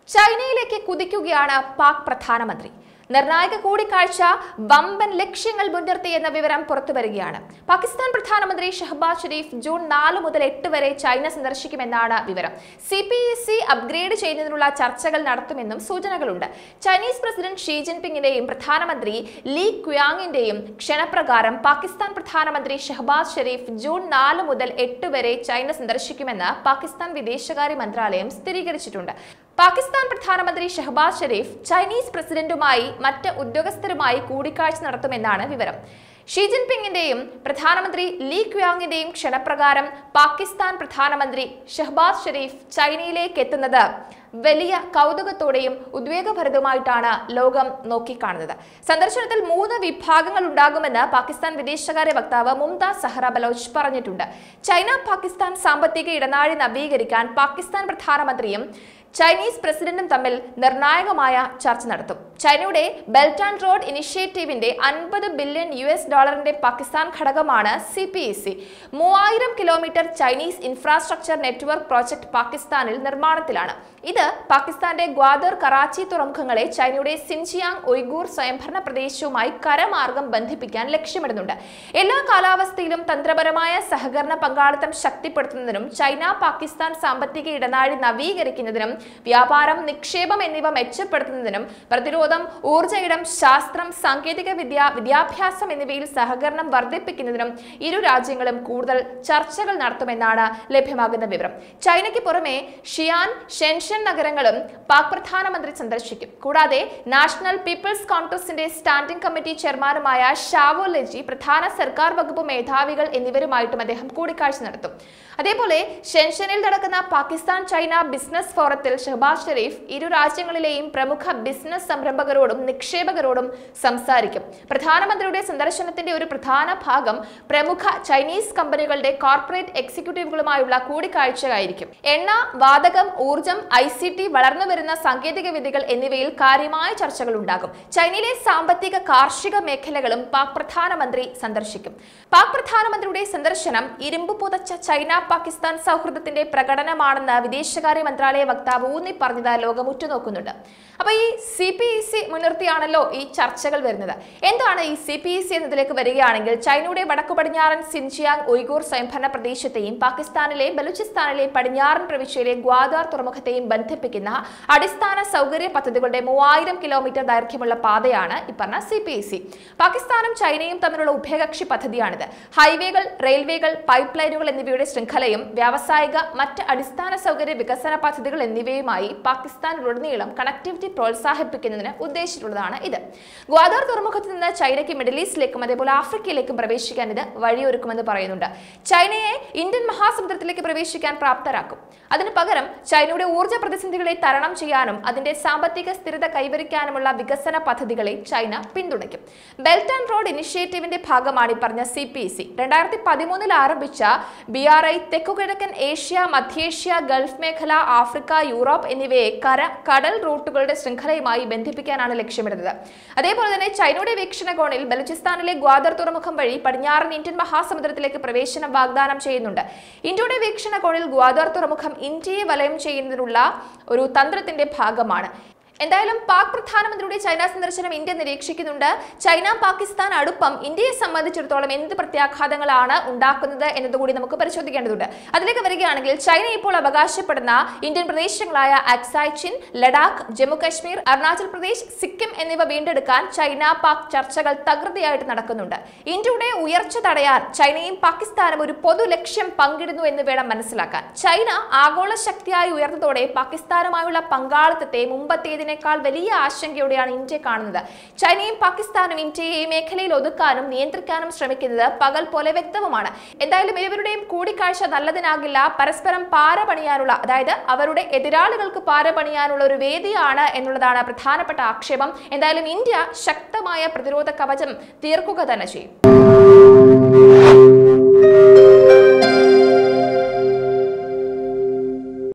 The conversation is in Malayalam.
ചൈനയിലേക്ക് കുതിക്കുകയാണ് പാക് പ്രധാനമന്ത്രി നിർണായക കൂടിക്കാഴ്ച വമ്പൻ ലക്ഷ്യങ്ങൾ മുൻനിർത്തി എന്ന വിവരം പുറത്തുവരികയാണ് പാകിസ്ഥാൻ പ്രധാനമന്ത്രി ഷഹബാസ് ഷെരീഫ് ജൂൺ നാല് മുതൽ എട്ട് വരെ ചൈന സന്ദർശിക്കുമെന്നാണ് വിവരം C P S C upgrade ചെയ്യുന്നതിനുള്ള ചർച്ചകൾ നടത്തുമെന്നും സൂചനകളുണ്ട് ചൈനീസ് പ്രസിഡന്റ് ഷീ ജിൻപിങ്ങിന്റെയും പ്രധാനമന്ത്രി ലീ ക്വാങ്ങിന്റെയും ക്ഷണപ്രകാരം പാകിസ്ഥാൻ പ്രധാനമന്ത്രി ഷഹബാസ് ഷെരീഫ് ജൂൺ നാല് മുതൽ എട്ട് വരെ ചൈന സന്ദർശിക്കുമെന്ന് പാകിസ്ഥാൻ വിദേശകാര്യ മന്ത്രാലയം സ്ഥിരീകരിച്ചിട്ടുണ്ട് പാകിസ്ഥാൻ പ്രധാനമന്ത്രി ഷഹബാസ് ഷെരീഫ് ചൈനീസ് പ്രസിഡന്റുമായി മറ്റ് ഉദ്യോഗസ്ഥരുമായി കൂടിക്കാഴ്ച നടത്തുമെന്നാണ് വിവരം ഷീ ജിൻപിങ്ങിന്റെയും പ്രധാനമന്ത്രി ലീ ക്വാങ്ങിന്റെയും ക്ഷണപ്രകാരം പാകിസ്ഥാൻ പ്രധാനമന്ത്രി ഷഹബാസ് ഷെരീഫ് ചൈനയിലേക്ക് എത്തുന്നത് വലിയ കൗതുകത്തോടെയും ഉദ്വേഗഭരിതമായിട്ടാണ് ലോകം നോക്കിക്കാണുന്നത് സന്ദർശനത്തിൽ മൂന്ന് വിഭാഗങ്ങൾ ഉണ്ടാകുമെന്ന് പാകിസ്ഥാൻ വിദേശകാര്യ വക്താവ് മുംതാസ് സഹറ ബലോച്ച് പറഞ്ഞിട്ടുണ്ട് ചൈന പാകിസ്ഥാൻ സാമ്പത്തിക ഇടനാഴി നവീകരിക്കാൻ പാകിസ്ഥാൻ പ്രധാനമന്ത്രിയും ചൈനീസ് പ്രസിഡന്റും തമ്മിൽ നിർണായകമായ ചർച്ച നടത്തും ചൈനയുടെ ബെൽറ്റ് ആൻഡ് റോഡ് ഇനിഷ്യേറ്റീവിന്റെ അൻപത് ബില്യൺ യു എസ് ഡോളറിന്റെ പാകിസ്ഥാൻ ഘടകമാണ് സി പി എസ് സി മൂവായിരം kilometre Chinese infrastructure network project പാകിസ്ഥാനിൽ നിർമ്മാണത്തിലാണ് ഇത് പാകിസ്ഥാന്റെ ഗ്വാദർ കറാച്ചി തുറമുഖങ്ങളെ ചൈനയുടെ സിൻജിയാങ് ഒയ്ഗൂർ സ്വയംഭരണ പ്രദേശവുമായി കരമാർഗം ബന്ധിപ്പിക്കാൻ ലക്ഷ്യമിടുന്നുണ്ട് എല്ലാ കാലാവസ്ഥയിലും തന്ത്രപരമായ സഹകരണ പങ്കാളിത്തം ശക്തിപ്പെടുത്തുന്നതിനും ചൈന പാകിസ്ഥാൻ സാമ്പത്തിക ഇടനാഴി നവീകരിക്കുന്നതിനും വ്യാപാരം നിക്ഷേപം എന്നിവ മെച്ചപ്പെടുത്തുന്നതിനും പ്രതിരോധം ഊർജ്ജ ഇടം ശാസ്ത്രം സാങ്കേതിക വിദ്യ വിദ്യാഭ്യാസം എന്നിവയിൽ സഹകരണം വർദ്ധിപ്പിക്കുന്നതിനും ഇരു രാജ്യങ്ങളും കൂടുതൽ ചർച്ചകൾ നടത്തുമെന്നാണ് ലഭ്യമാകുന്ന വിവരം ചൈനയ്ക്ക് പുറമെ ഷിയാൻ ഷെൻഷൻ നഗരങ്ങളും പാക് പ്രധാനമന്ത്രി സന്ദർശിക്കും കൂടാതെ നാഷണൽ പീപ്പിൾസ് കോൺഗ്രസിന്റെ സ്റ്റാൻഡിംഗ് കമ്മിറ്റി ചെയർമാനുമായ ഷാവോ ലെജി പ്രധാന സർക്കാർ വകുപ്പ് മേധാവികൾ എന്നിവരുമായിട്ടും അദ്ദേഹം കൂടിക്കാഴ്ച നടത്തും അതേപോലെ ഷെൻഷനിൽ നടക്കുന്ന പാകിസ്ഥാൻ ചൈന ബിസിനസ് ഫോറത്തിൽ ഷഹബാസ് ഷെരീഫ് ഇരു രാജ്യങ്ങളിലെയും പ്രമുഖ ബിസിനസ് സംരംഭകരോടും നിക്ഷേപകരോടും സംസാരിക്കും പ്രധാനമന്ത്രിയുടെ സന്ദർശനത്തിന്റെ ഒരു പ്രധാന ഭാഗം പ്രമുഖ ചൈനീസ് കമ്പനികളുടെ കോർപ്പറേറ്റ് എക്സിക്യൂട്ടീവുകളുമായുള്ള കൂടിക്കാഴ്ചയായിരിക്കും എണ്ണ വാതകം ഊർജം ഐ സി ടി വളർന്നുവരുന്ന സാങ്കേതിക വിദ്യകൾ എന്നിവയിൽ കാര്യമായ ചർച്ചകൾ ഉണ്ടാകും ചൈനയിലെ സാമ്പത്തിക കാർഷിക മേഖലകളും പാക് പ്രധാനമന്ത്രി സന്ദർശിക്കും പാക് പ്രധാനമന്ത്രിയുടെ സന്ദർശനം ഇരുമ്പ് പുതച്ച ചൈന പാകിസ്ഥാൻ സൗഹൃദത്തിന്റെ പ്രകടനമാണെന്ന് വിദേശകാര്യ മന്ത്രാലയ വക്താവ് ഊന്നി പറഞ്ഞത് ലോകം ഉറ്റുനോക്കുന്നുണ്ട് അപ്പൊ ഈ സി പി ഇ സി മുൻനിർത്തിയാണല്ലോ ഈ ചർച്ചകൾ വരുന്നത് എന്താണ് ഈ സി പി ഇ സി എന്നതിലേക്ക് വരികയാണെങ്കിൽ ചൈനയുടെ വടക്കു പടിഞ്ഞാറൻ സിൻജിയാങ് ഉയ്ഗൂർ സ്വയംഭരണ പ്രദേശത്തെയും പാകിസ്ഥാനിലെ ബലൂചിസ്ഥാനിലെ പടിഞ്ഞാറൻ പ്രവിശ്യയിലെ ഗ്വാദാർ തുറമുഖത്തെയും ബന്ധിപ്പിക്കുന്ന അടിസ്ഥാന സൗകര്യ പദ്ധതികളുടെ മൂവായിരം കിലോമീറ്റർ ദൈർഘ്യമുള്ള പാതയാണ് ഈ പറഞ്ഞ സി പി ഇ സി പാകിസ്ഥാനും ചൈനയും തമ്മിലുള്ള ഉഭയകക്ഷി പദ്ധതിയാണിത് ഹൈവേകൾ റെയിൽവേകൾ പൈപ്പ് ലൈനുകൾ എന്നിവയുടെ ശൃംഖലയും വ്യാവസായിക മറ്റ് അടിസ്ഥാന സൗകര്യ വികസന പദ്ധതികൾ എന്നിവയുമായി പാകിസ്ഥാനിലുടനീളം കണക്ടിവിറ്റി പ്രോത്സാഹിപ്പിക്കുന്നതിന് ഉദ്ദേശിച്ചിട്ടുള്ളതാണ് ഇത് ഗ്വാദാർ തുറമുഖത്ത് നിന്ന് ചൈനയ്ക്ക് മിഡിൽ ഈസ്റ്റിലേക്കും അതേപോലെ ആഫ്രിക്കയിലേക്കും പ്രവേശിക്കാൻ ഇത് വഴിയൊരുക്കുമെന്ന് പറയുന്നുണ്ട് ചൈനയെ ഇന്ത്യൻ മഹാസമുദ്രത്തിലേക്ക് പ്രവേശിക്കാൻ പ്രാപ്തരാക്കും അതിനു പകരം ചൈനയുടെ ഊർജ്ജ പ്രതിസന്ധികളെ തരണം ചെയ്യാനും അതിന്റെ സാമ്പത്തിക സ്ഥിരത കൈവരിക്കാനുമുള്ള വികസന പദ്ധതികളെ ചൈന പിന്തുണയ്ക്കും ബെൽറ്റ് ആൻഡ് റോഡ് ഇനിഷ്യേറ്റീവിന്റെ ഭാഗമാണ് ഈ പറഞ്ഞ സി പി സി രണ്ടായിരത്തി പതിമൂന്നിൽ ആരംഭിച്ച ബി ആർ ഐ തെക്കുകിഴക്കൻ ഏഷ്യ മധ്യേഷ്യ ഗൾഫ് മേഖല ആഫ്രിക്ക യൂറോപ്പ് എന്നിവയെ കര കടൽ റൂട്ടുകളുടെ ശൃംഖലയുമായി ബന്ധിപ്പിക്കാനാണ് ലക്ഷ്യമിടുന്നത് അതേപോലെ തന്നെ ചൈനയുടെ വീക്ഷണകോണിൽ ബലൂചിസ്ഥാനിലെ ഗ്വാദർ തുറമുഖം വഴി പടിഞ്ഞാറൻ ഇന്ത്യൻ മഹാസമുദ്രത്തിലേക്ക് പ്രവേശനം വാഗ്ദാനം ചെയ്യുന്നുണ്ട് ഇന്ത്യയുടെ വീക്ഷണകോണിൽ ഗ്വാദർ തുറമുഖം ഇന്ത്യയെ വലയം ചെയ്യുന്നതിനുള്ള ഒരു തന്ത്രത്തിന്റെ ഭാഗമാണ് എന്തായാലും പാക് പ്രധാനമന്ത്രിയുടെ ചൈന സന്ദർശനം ഇന്ത്യ നിരീക്ഷിക്കുന്നുണ്ട് ചൈന പാകിസ്ഥാൻ അടുപ്പം ഇന്ത്യയെ സംബന്ധിച്ചിടത്തോളം എന്ത് പ്രത്യാഘാതങ്ങളാണ് ഉണ്ടാക്കുന്നത് എന്നതുകൂടി നമുക്ക് പരിശോധിക്കേണ്ടതുണ്ട് അതിലേക്ക് വരികയാണെങ്കിൽ ചൈന ഇപ്പോൾ അവകാശപ്പെടുന്ന ഇന്ത്യൻ പ്രദേശങ്ങളായ അക്സായ് ചിൻ ലഡാക്ക് ജമ്മു കാശ്മീർ അരുണാചൽ പ്രദേശ് സിക്കിം എന്നിവ വീണ്ടെടുക്കാൻ ചൈന പാക് ചർച്ചകൾ തകൃതിയായിട്ട് നടക്കുന്നുണ്ട് ഇന്ത്യയുടെ ഉയർച്ച തടയാൻ ചൈനയും പാകിസ്ഥാനും ഒരു പൊതു ലക്ഷ്യം പങ്കിടുന്നു എന്ന് വേണം മനസ്സിലാക്കാൻ ചൈന ആഗോള ശക്തിയായി ഉയർന്നതോടെ പാകിസ്ഥാനുമായുള്ള പങ്കാളിത്തത്തെ മുമ്പത്തേത് ഇതിനേക്കാൾ വലിയ ആശങ്കയോടെയാണ് ഇന്ത്യ കാണുന്നത് ചൈനയും പാകിസ്ഥാനും ഇന്ത്യയെ ഈ മേഖലയിൽ ഒതുക്കാനും നിയന്ത്രിക്കാനും ശ്രമിക്കുന്നത് പകൽ പോലെ വ്യക്തവുമാണ് എന്തായാലും ഇരുവരുടെയും കൂടിക്കാഴ്ച നല്ലതിനാകില്ല പരസ്പരം പാര പണിയാനുള്ള അതായത് അവരുടെ എതിരാളികൾക്ക് പാര പണിയാനുള്ള ഒരു വേദിയാണ് എന്നുള്ളതാണ് പ്രധാനപ്പെട്ട ആക്ഷേപം എന്തായാലും ഇന്ത്യ ശക്തമായ പ്രതിരോധ കവചം തീർക്കുക തന്നെ ചെയ്യും